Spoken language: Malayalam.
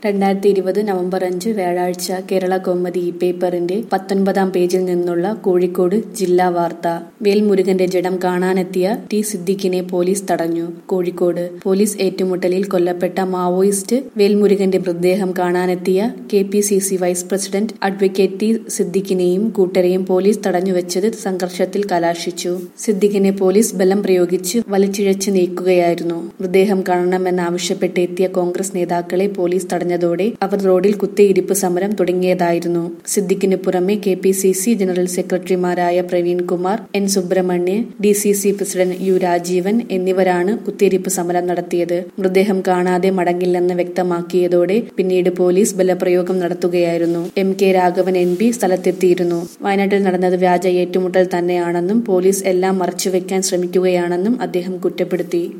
രണ്ടായിരത്തി ഇരുപത് നവംബർ അഞ്ച് വ്യാഴാഴ്ച കേരള കൗമുദി ഈ പേപ്പറിന്റെ പത്തൊൻപതാം പേജിൽ നിന്നുള്ള കോഴിക്കോട് ജില്ലാ വാർത്ത വേൽമുരുകന്റെ ജഡം കാണാനെത്തിയ ടി സിദ്ദിഖിനെ പോലീസ് തടഞ്ഞു കോഴിക്കോട് പോലീസ് ഏറ്റുമുട്ടലിൽ കൊല്ലപ്പെട്ട മാവോയിസ്റ്റ് വേൽമുരുകന്റെ മൃതദേഹം കാണാനെത്തിയ K P C C vice president advocate T സിദ്ദിഖിനെയും കൂട്ടരെയും പോലീസ് തടഞ്ഞുവെച്ചത് സംഘർഷത്തിൽ കലാശിച്ചു സിദ്ദിഖിനെ പോലീസ് ബലം പ്രയോഗിച്ച് വലിച്ചിഴച്ച് നീക്കുകയായിരുന്നു മൃതദേഹം കാണണമെന്നാവശ്യപ്പെട്ട് എത്തിയ കോൺഗ്രസ് നേതാക്കളെ പോലീസ് തടഞ്ഞതോടെ അവർ റോഡിൽ കുത്തിയിരിപ്പ് സമരം തുടങ്ങിയതായിരുന്നു സിദ്ദിഖിന് പുറമെ K P C C general സെക്രട്ടറിമാരായ Praveen Kumar N Subrahmanya D C C president U Rajeevan എന്നിവരാണ് കുത്തിയിരിപ്പ് സമരം നടത്തിയത് മൃതദേഹം കാണാതെ മടങ്ങില്ലെന്ന് വ്യക്തമാക്കിയതോടെ പിന്നീട് പോലീസ് ബലപ്രയോഗം നടത്തുകയായിരുന്നു M K Raghavan M P സ്ഥലത്തെത്തിയിരുന്നു വയനാട്ടിൽ നടന്നത് വ്യാജ ഏറ്റുമുട്ടൽ തന്നെയാണെന്നും പോലീസ് എല്ലാം മറച്ചുവെക്കാൻ ശ്രമിക്കുകയാണെന്നും അദ്ദേഹം കുറ്റപ്പെടുത്തി